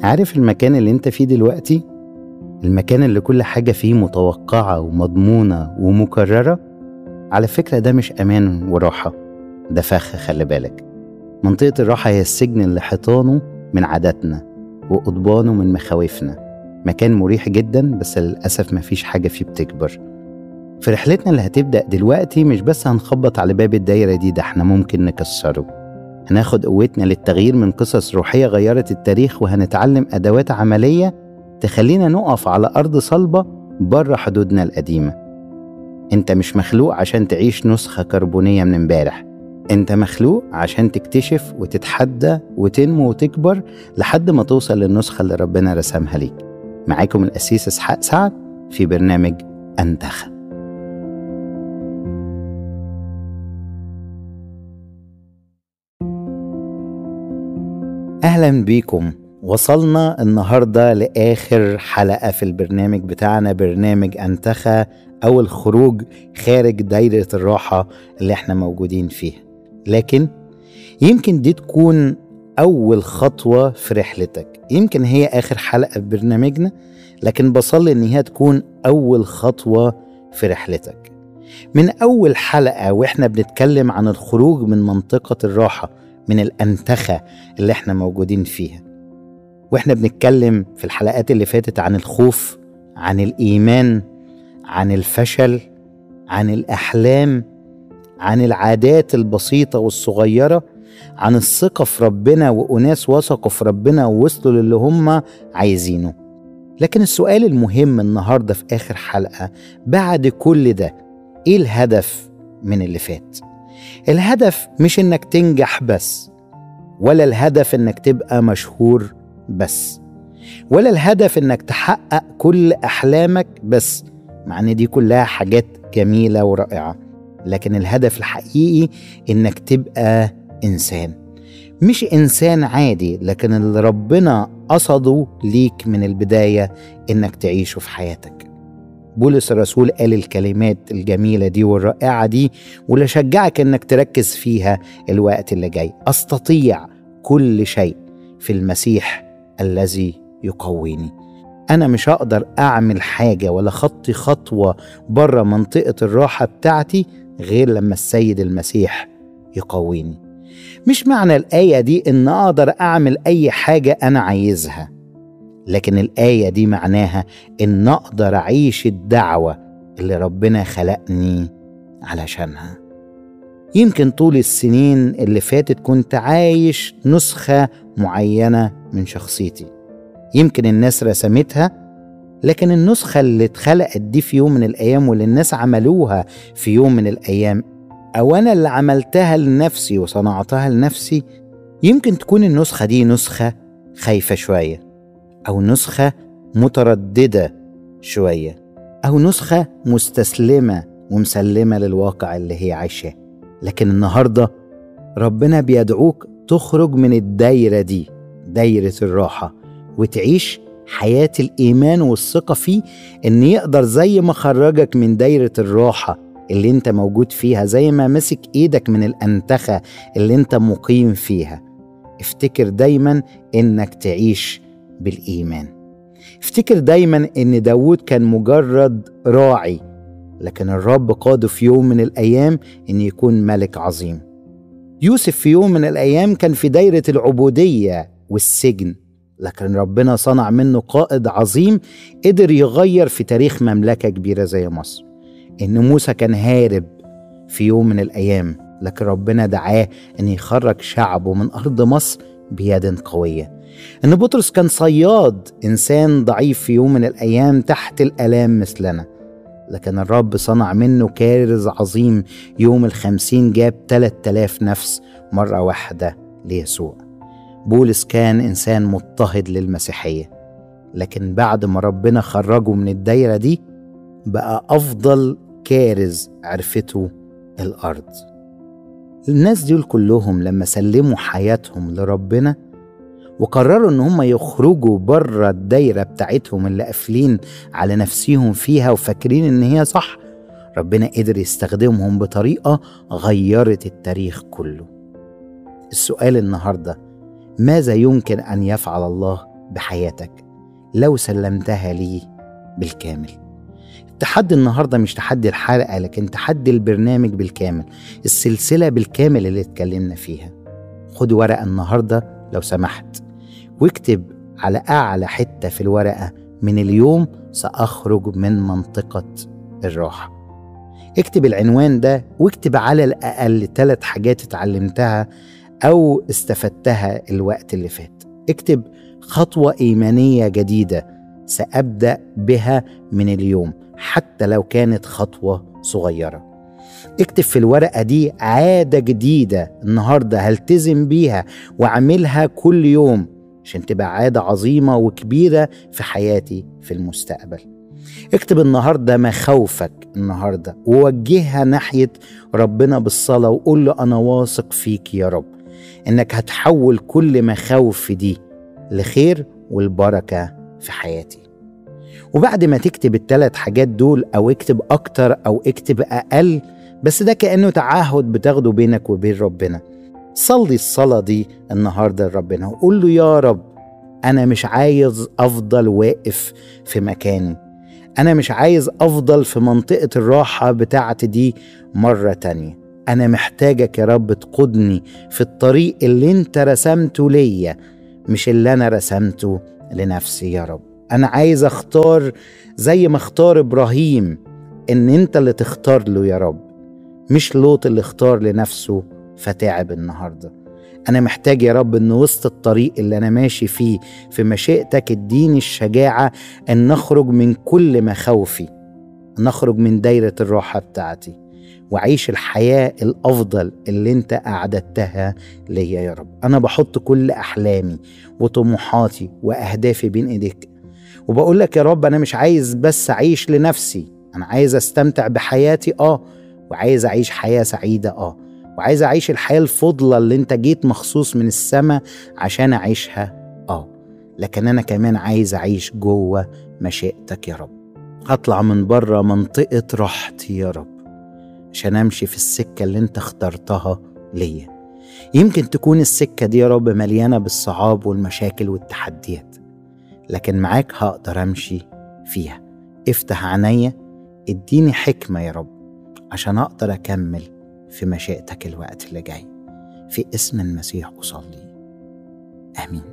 عارف المكان اللي انت فيه دلوقتي المكان اللي كل حاجة فيه متوقعة ومضمونة ومكررة على فكرة ده مش أمان وراحة ده فخ خلي بالك منطقة الراحة هي السجن اللي حيطانه من عاداتنا وقضبانه من مخاوفنا مكان مريح جدا بس للأسف مفيش حاجة فيه بتكبر في رحلتنا اللي هتبدأ دلوقتي مش بس هنخبط على باب الدايرة دي ده احنا ممكن نكسره هناخد قوتنا للتغيير من قصص روحية غيرت التاريخ وهنتعلم أدوات عملية تخلينا نقف على أرض صلبة بره حدودنا القديمة انت مش مخلوق عشان تعيش نسخة كربونية من امبارح انت مخلوق عشان تكتشف وتتحدى وتنمو وتكبر لحد ما توصل للنسخة اللي ربنا رسمها ليك معاكم الأسيس إسحاق سعد في برنامج أنتخ أهلا بيكم وصلنا النهاردة لآخر حلقة في البرنامج بتاعنا برنامج أنتخى أو الخروج خارج دايرة الراحة اللي احنا موجودين فيها لكن يمكن دي تكون أول خطوة في رحلتك يمكن هي آخر حلقة في برنامجنا لكن بصلي إن هي تكون أول خطوة في رحلتك من أول حلقة وإحنا بنتكلم عن الخروج من منطقة الراحة من الأنتخة اللي إحنا موجودين فيها وإحنا بنتكلم في الحلقات اللي فاتت عن الخوف عن الإيمان عن الفشل عن الأحلام عن العادات البسيطة والصغيرة عن الثقة في ربنا وأناس وثقوا في ربنا ووصلوا للي هم عايزينه لكن السؤال المهم النهاردة في آخر حلقة بعد كل ده إيه الهدف من اللي فات؟ الهدف مش إنك تنجح بس ولا الهدف إنك تبقى مشهور بس ولا الهدف إنك تحقق كل أحلامك بس مع إن دي كلها حاجات جميلة ورائعة لكن الهدف الحقيقي إنك تبقى إنسان مش إنسان عادي لكن اللي ربنا قصده ليك من البداية إنك تعيشه في حياتك بولس الرسول قال الكلمات الجميلة دي والرائعة دي واللي شجعك إنك تركز فيها الوقت اللي جاي أستطيع كل شيء في المسيح الذي يقويني أنا مش هقدر أعمل حاجة ولا خطي خطوة بره منطقة الراحة بتاعتي غير لما السيد المسيح يقويني مش معنى الآية دي إن أقدر أعمل أي حاجة أنا عايزها لكن الآية دي معناها إن أقدر أعيش الدعوة اللي ربنا خلقني علشانها يمكن طول السنين اللي فاتت كنت عايش نسخة معينة من شخصيتي يمكن الناس رسمتها لكن النسخة اللي اتخلقت دي في يوم من الأيام واللي الناس عملوها في يوم من الأيام أو أنا اللي عملتها لنفسي وصنعتها لنفسي يمكن تكون النسخة دي نسخة خايفة شوية أو نسخة مترددة شوية أو نسخة مستسلمة ومسلمة للواقع اللي هي عايشاه لكن النهاردة ربنا بيدعوك تخرج من الدايرة دي دايرة الراحة وتعيش حياة الإيمان والثقة فيه إن يقدر زي ما خرجك من دايرة الراحة اللي انت موجود فيها زي ما مسك ايدك من الأنتخة اللي انت مقيم فيها افتكر دايما انك تعيش بالإيمان افتكر دايما ان داود كان مجرد راعي لكن الرب قاده في يوم من الأيام ان يكون ملك عظيم يوسف في يوم من الأيام كان في دايرة العبودية والسجن لكن ربنا صنع منه قائد عظيم قدر يغير في تاريخ مملكة كبيرة زي مصر إن موسى كان هارب في يوم من الأيام لكن ربنا دعاه أن يخرج شعبه من أرض مصر بيد قوية إن بطرس كان صياد إنسان ضعيف في يوم من الأيام تحت الآلام مثلنا لكن الرب صنع منه كارز عظيم يوم الخمسين جاب 3000 نفس مرة واحدة ليسوع بولس كان إنسان مضطهد للمسيحية لكن بعد ما ربنا خرجه من الدايرة دي بقى أفضل كارز عرفته الأرض الناس دول كلهم لما سلموا حياتهم لربنا وقرروا ان هم يخرجوا بره الدايرة بتاعتهم اللي قافلين على نفسيهم فيها وفاكرين ان هي صح ربنا قدر يستخدمهم بطريقة غيرت التاريخ كله السؤال النهارده ماذا يمكن ان يفعل الله بحياتك لو سلمتها ليه بالكامل التحدي النهارده مش تحدي الحلقه لكن تحدي البرنامج بالكامل السلسله بالكامل اللي اتكلمنا فيها خد ورقه النهارده لو سمحت واكتب على اعلى حته في الورقه من اليوم ساخرج من منطقه الراحه اكتب العنوان ده واكتب على الاقل ثلاث حاجات اتعلمتها او استفدتها الوقت اللي فات اكتب خطوه ايمانيه جديده سابدا بها من اليوم حتى لو كانت خطوه صغيره اكتب في الورقه دي عاده جديده النهارده هلتزم بيها واعملها كل يوم عشان تبقى عاده عظيمه وكبيره في حياتي في المستقبل اكتب النهارده مخاوفك النهارده ووجهها ناحيه ربنا بالصلاه وقول له انا واثق فيك يا رب انك هتحول كل مخاوفي دي لخير والبركه في حياتي وبعد ما تكتب الثلاث حاجات دول او اكتب اكتر او اكتب اقل بس ده كانه تعهد بتاخده بينك وبين ربنا صلي الصلاه دي النهارده لربنا وقول له يا رب انا مش عايز افضل واقف في مكاني انا مش عايز افضل في منطقه الراحه بتاعتي دي مره تانيه انا محتاجك يا رب تقودني في الطريق اللي انت رسمته ليا مش اللي انا رسمته لنفسي يا رب انا عايز اختار زي ما اختار ابراهيم ان انت اللي تختار له يا رب مش لوط اللي اختار لنفسه فتعب النهارده انا محتاج يا رب ان وسط الطريق اللي انا ماشي فيه في مشيئتك اديني الشجاعه ان نخرج من كل مخاوفي نخرج من دايره الراحه بتاعتي واعيش الحياه الافضل اللي انت اعددتها ليا يا رب انا بحط كل احلامي وطموحاتي واهدافي بين ايديك وبقول لك يا رب انا مش عايز بس اعيش لنفسي انا عايز استمتع بحياتي اه وعايز اعيش حياه سعيده اه وعايز اعيش الحياه الفضله اللي انت جيت مخصوص من السماء عشان اعيشها اه لكن انا كمان عايز اعيش جوه مشيئتك يا رب اطلع من بره منطقه راحتي يا رب عشان امشي في السكه اللي انت اخترتها ليا يمكن تكون السكه دي يا رب مليانه بالصعاب والمشاكل والتحديات لكن معاك هقدر امشي فيها افتح عينيا اديني حكمه يا رب عشان اقدر اكمل في مشيئتك الوقت اللي جاي في اسم المسيح اصلي امين